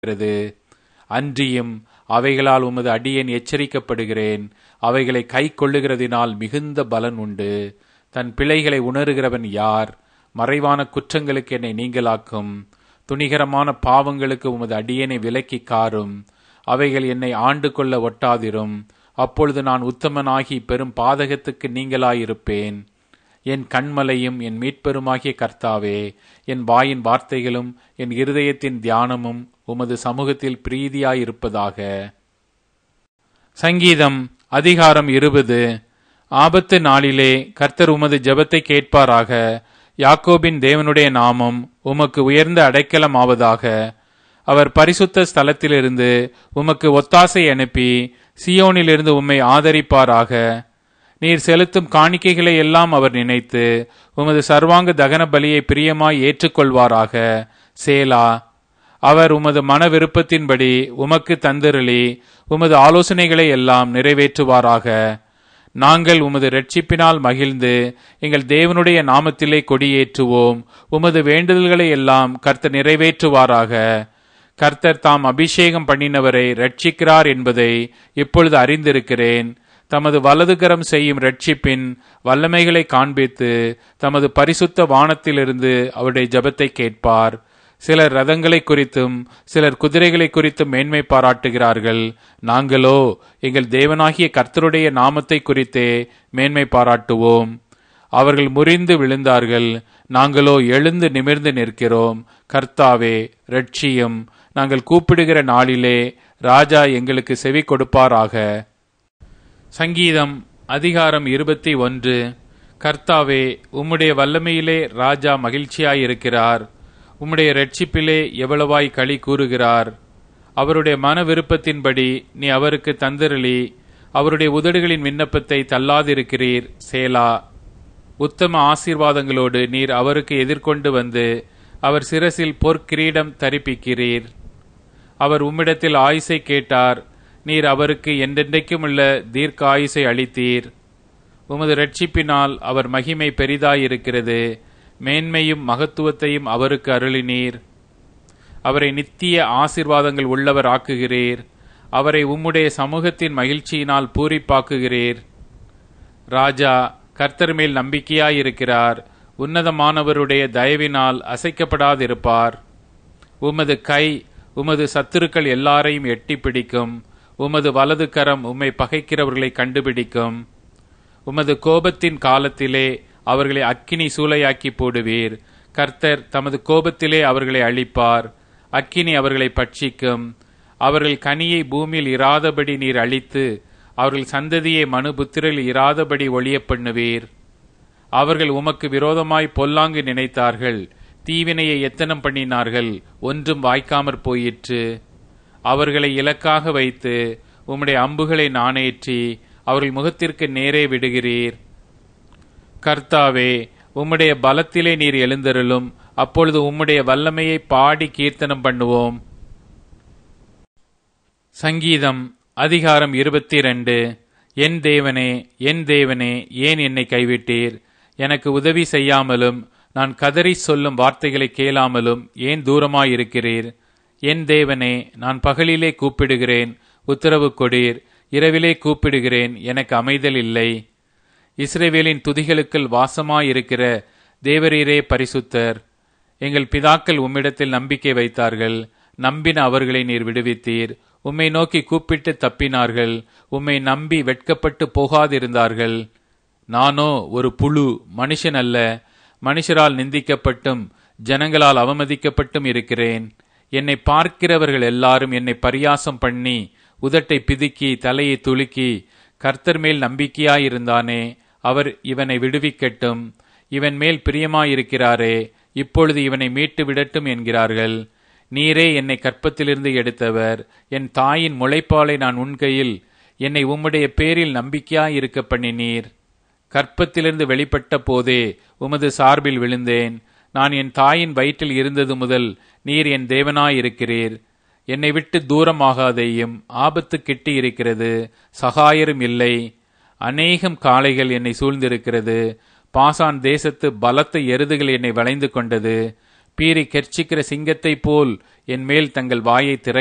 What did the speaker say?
இருக்கிறது அன்றியும் அவைகளால் உமது அடியேன் எச்சரிக்கப்படுகிறேன் அவைகளை கை கொள்ளுகிறதினால் மிகுந்த பலன் உண்டு தன் பிழைகளை உணருகிறவன் யார் மறைவான குற்றங்களுக்கு என்னை நீங்களாக்கும் துணிகரமான பாவங்களுக்கு உமது அடியேனை விலக்கி காரும் அவைகள் என்னை ஆண்டு கொள்ள ஒட்டாதிரும் அப்பொழுது நான் உத்தமனாகி பெரும் பாதகத்துக்கு நீங்களாயிருப்பேன் என் கண்மலையும் என் மீட்பெருமாகிய கர்த்தாவே என் வாயின் வார்த்தைகளும் என் இருதயத்தின் தியானமும் உமது சமூகத்தில் பிரீதியாயிருப்பதாக சங்கீதம் அதிகாரம் இருபது ஆபத்து நாளிலே கர்த்தர் உமது ஜெபத்தை கேட்பாராக யாக்கோபின் தேவனுடைய நாமம் உமக்கு உயர்ந்த அடைக்கலமாவதாக அவர் பரிசுத்த ஸ்தலத்திலிருந்து உமக்கு ஒத்தாசை அனுப்பி சியோனிலிருந்து உம்மை ஆதரிப்பாராக நீர் செலுத்தும் காணிக்கைகளை எல்லாம் அவர் நினைத்து உமது சர்வாங்க தகன பலியை பிரியமாய் ஏற்றுக்கொள்வாராக சேலா அவர் உமது மன விருப்பத்தின்படி உமக்கு தந்திரளி உமது ஆலோசனைகளை எல்லாம் நிறைவேற்றுவாராக நாங்கள் உமது ரட்சிப்பினால் மகிழ்ந்து எங்கள் தேவனுடைய நாமத்திலே கொடியேற்றுவோம் உமது வேண்டுதல்களை எல்லாம் கர்த்தர் நிறைவேற்றுவாராக கர்த்தர் தாம் அபிஷேகம் பண்ணினவரை ரட்சிக்கிறார் என்பதை இப்பொழுது அறிந்திருக்கிறேன் தமது வலதுகரம் செய்யும் ரட்சிப்பின் வல்லமைகளை காண்பித்து தமது பரிசுத்த வானத்திலிருந்து அவருடைய ஜபத்தை கேட்பார் சிலர் ரதங்களை குறித்தும் சிலர் குதிரைகளை குறித்தும் மேன்மை பாராட்டுகிறார்கள் நாங்களோ எங்கள் தேவனாகிய கர்த்தருடைய நாமத்தை குறித்தே மேன்மை பாராட்டுவோம் அவர்கள் முறிந்து விழுந்தார்கள் நாங்களோ எழுந்து நிமிர்ந்து நிற்கிறோம் கர்த்தாவே ரட்சியும் நாங்கள் கூப்பிடுகிற நாளிலே ராஜா எங்களுக்கு செவி கொடுப்பாராக சங்கீதம் அதிகாரம் இருபத்தி ஒன்று கர்த்தாவே உம்முடைய வல்லமையிலே ராஜா மகிழ்ச்சியாயிருக்கிறார் உம்முடைய ரட்சிப்பிலே எவ்வளவாய் களி கூறுகிறார் அவருடைய மன விருப்பத்தின்படி நீ அவருக்கு தந்திரளி அவருடைய உதடுகளின் விண்ணப்பத்தை தள்ளாதிருக்கிறீர் சேலா உத்தம ஆசீர்வாதங்களோடு நீர் அவருக்கு எதிர்கொண்டு வந்து அவர் சிரசில் பொற்கிரீடம் தரிப்பிக்கிறீர் அவர் உம்மிடத்தில் ஆயுசை கேட்டார் நீர் அவருக்கு என்றென்றைக்கும் உள்ள தீர்க்க ஆயுசை அளித்தீர் உமது ரட்சிப்பினால் அவர் மகிமை பெரிதாயிருக்கிறது மேன்மையும் மகத்துவத்தையும் அவருக்கு அருளினீர் அவரை நித்திய ஆசிர்வாதங்கள் உள்ளவர் ஆக்குகிறீர் அவரை உம்முடைய சமூகத்தின் மகிழ்ச்சியினால் பூரிப்பாக்குகிறீர் ராஜா கர்த்தர் மேல் நம்பிக்கையாயிருக்கிறார் உன்னதமானவருடைய தயவினால் அசைக்கப்படாதிருப்பார் உமது கை உமது சத்துருக்கள் எல்லாரையும் எட்டி பிடிக்கும் உமது வலது கரம் உம்மை பகைக்கிறவர்களை கண்டுபிடிக்கும் உமது கோபத்தின் காலத்திலே அவர்களை அக்கினி சூளையாக்கி போடுவீர் கர்த்தர் தமது கோபத்திலே அவர்களை அழிப்பார் அக்கினி அவர்களை பட்சிக்கும் அவர்கள் கனியை பூமியில் இராதபடி நீர் அழித்து அவர்கள் சந்ததியை மனுபுத்திரில் இராதபடி ஒளிய பண்ணுவீர் அவர்கள் உமக்கு விரோதமாய் பொல்லாங்கு நினைத்தார்கள் தீவினையை எத்தனம் பண்ணினார்கள் ஒன்றும் வாய்க்காமற் போயிற்று அவர்களை இலக்காக வைத்து உம்முடைய அம்புகளை நாணேற்றி அவர்கள் முகத்திற்கு நேரே விடுகிறீர் கர்த்தாவே உம்முடைய பலத்திலே நீர் எழுந்தருளும் அப்பொழுது உம்முடைய வல்லமையை பாடி கீர்த்தனம் பண்ணுவோம் சங்கீதம் அதிகாரம் இருபத்தி ரெண்டு என் தேவனே என் தேவனே ஏன் என்னை கைவிட்டீர் எனக்கு உதவி செய்யாமலும் நான் கதறி சொல்லும் வார்த்தைகளை கேளாமலும் ஏன் தூரமாயிருக்கிறீர் என் தேவனே நான் பகலிலே கூப்பிடுகிறேன் உத்தரவு கொடீர் இரவிலே கூப்பிடுகிறேன் எனக்கு அமைதல் இல்லை இஸ்ரேவேலின் துதிகளுக்குள் வாசமாயிருக்கிற தேவரீரே பரிசுத்தர் எங்கள் பிதாக்கள் உம்மிடத்தில் நம்பிக்கை வைத்தார்கள் நம்பின அவர்களை நீர் விடுவித்தீர் உம்மை நோக்கி கூப்பிட்டு தப்பினார்கள் உம்மை நம்பி வெட்கப்பட்டு போகாதிருந்தார்கள் நானோ ஒரு புழு மனுஷன் அல்ல மனுஷரால் நிந்திக்கப்பட்டும் ஜனங்களால் அவமதிக்கப்பட்டும் இருக்கிறேன் என்னை பார்க்கிறவர்கள் எல்லாரும் என்னை பரியாசம் பண்ணி உதட்டை பிதுக்கி தலையை துலுக்கி கர்த்தர் மேல் நம்பிக்கையாயிருந்தானே அவர் இவனை விடுவிக்கட்டும் இவன் மேல் பிரியமாயிருக்கிறாரே இப்பொழுது இவனை மீட்டு விடட்டும் என்கிறார்கள் நீரே என்னை கற்பத்திலிருந்து எடுத்தவர் என் தாயின் முளைப்பாலை நான் உண்கையில் என்னை உம்முடைய பேரில் நம்பிக்கையாயிருக்க பண்ணினீர் கற்பத்திலிருந்து வெளிப்பட்ட போதே உமது சார்பில் விழுந்தேன் நான் என் தாயின் வயிற்றில் இருந்தது முதல் நீர் என் தேவனாயிருக்கிறீர் என்னை விட்டு தூரமாகாதேயும் ஆபத்து கிட்டி இருக்கிறது சகாயரும் இல்லை அநேகம் காளைகள் என்னை சூழ்ந்திருக்கிறது பாசான் தேசத்து பலத்த எருதுகள் என்னை வளைந்து கொண்டது பீறி கெர்ச்சிக்கிற சிங்கத்தைப் போல் என் மேல் தங்கள் வாயை திற